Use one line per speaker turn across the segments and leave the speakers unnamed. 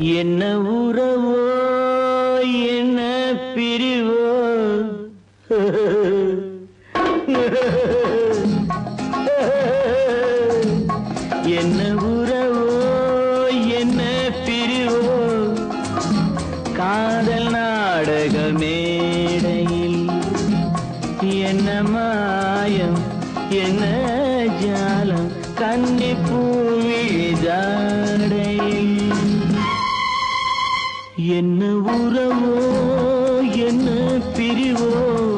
என்ன உறவோ என்ன பிரிவோ என்ன உறவோ என்ன பிரிவோ காதல் நாடக மேடையில் என்ன மாயம் என்ன ஜாலம் கன்னி பூவிழிதாடையில் என்ன உறவோ என்ன பிரிவோ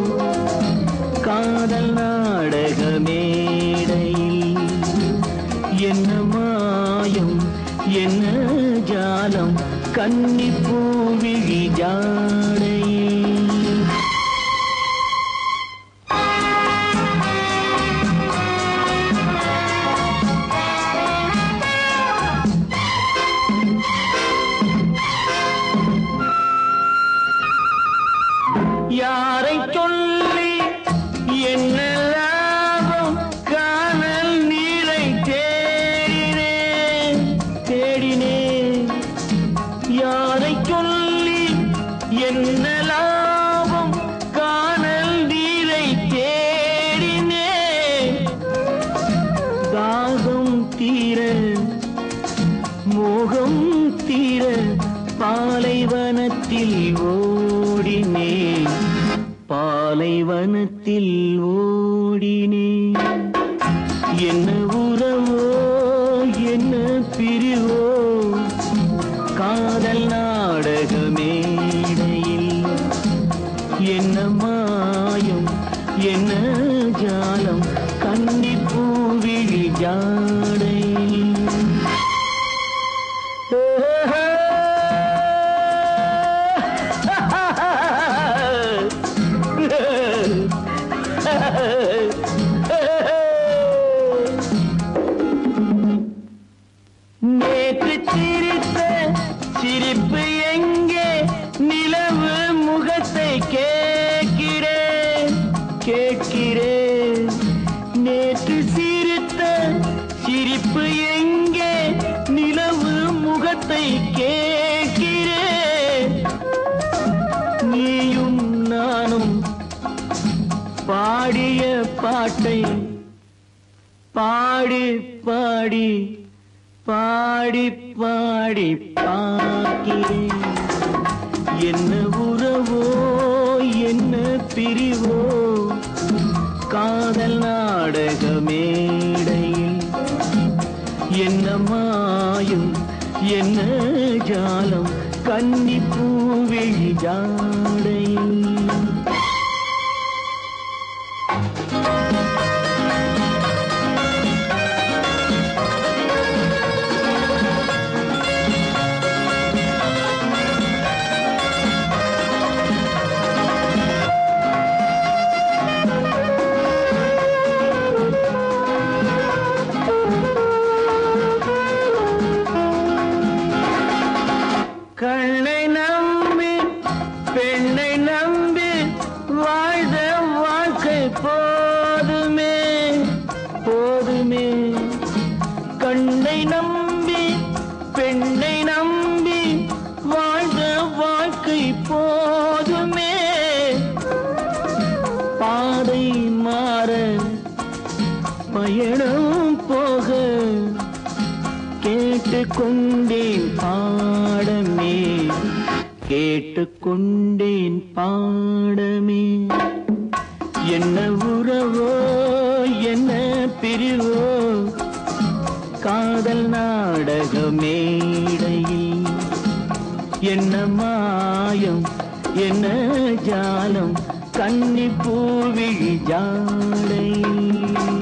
காதல் நாடக மேடையில் என்ன மாயம் என்ன ஜாலம் கன்னி பூவிழி ஜாடையில் யாரை சொல்லி என்ன லாபம் காணல் நீரை தேடினேன் தேடினேன் யாரை சொல்லி என்ன லாபம் காணல் நீரை தேடினேன் தாகம் தீர மோகம் தீர பாலைவனத்தில் ஓடினேன் பாலைவனத்தில் ஓடினேன் என்ன உறவோ என்ன பிரிவோ காதல் நாடக மேடையில் என்ன மாயம் என்ன ஜாலம் கன்னி பூவிழி ஜாடையில் நேற்று சிரித்த சிரிப்பு எங்கே நிலவு முகத்தை கேட்கிறேன் கேட்கிறேன் நேற்று சிரித்த சிரிப்பு எங்கே நிலவு முகத்தை கேட்கிறேன் நீயும் நானும் பாடிய பாட்டை பாடி பாடி பாடி பாடி பார்க்கிறேன் என்ன உறவோ என்ன பிரிவோ காதல் நாடக மேடையில் என்ன மாயும் என்ன ஜாலம் கன்னி பூவிழி ஜாடையில் கண்ணை நம்பி பெண்ணை நம்பி வாழ்ந்த வாழ்க்கை போதுமே போதுமே கண்ணை நம்பி பெண்ணை நம்பி வாழ்ந்த வாழ்க்கை போதுமே பாதை மாற பயணம் போக கேட்டுக்கொண்டேன் பாடமே கேட்டுக்கொண்டேன் பாடமே என்ன உறவோ என்ன பிரிவோ காதல் நாடக மேடையில் என்ன மாயம் என்ன ஜாலம் கன்னி பூவிழி ஜாடையில்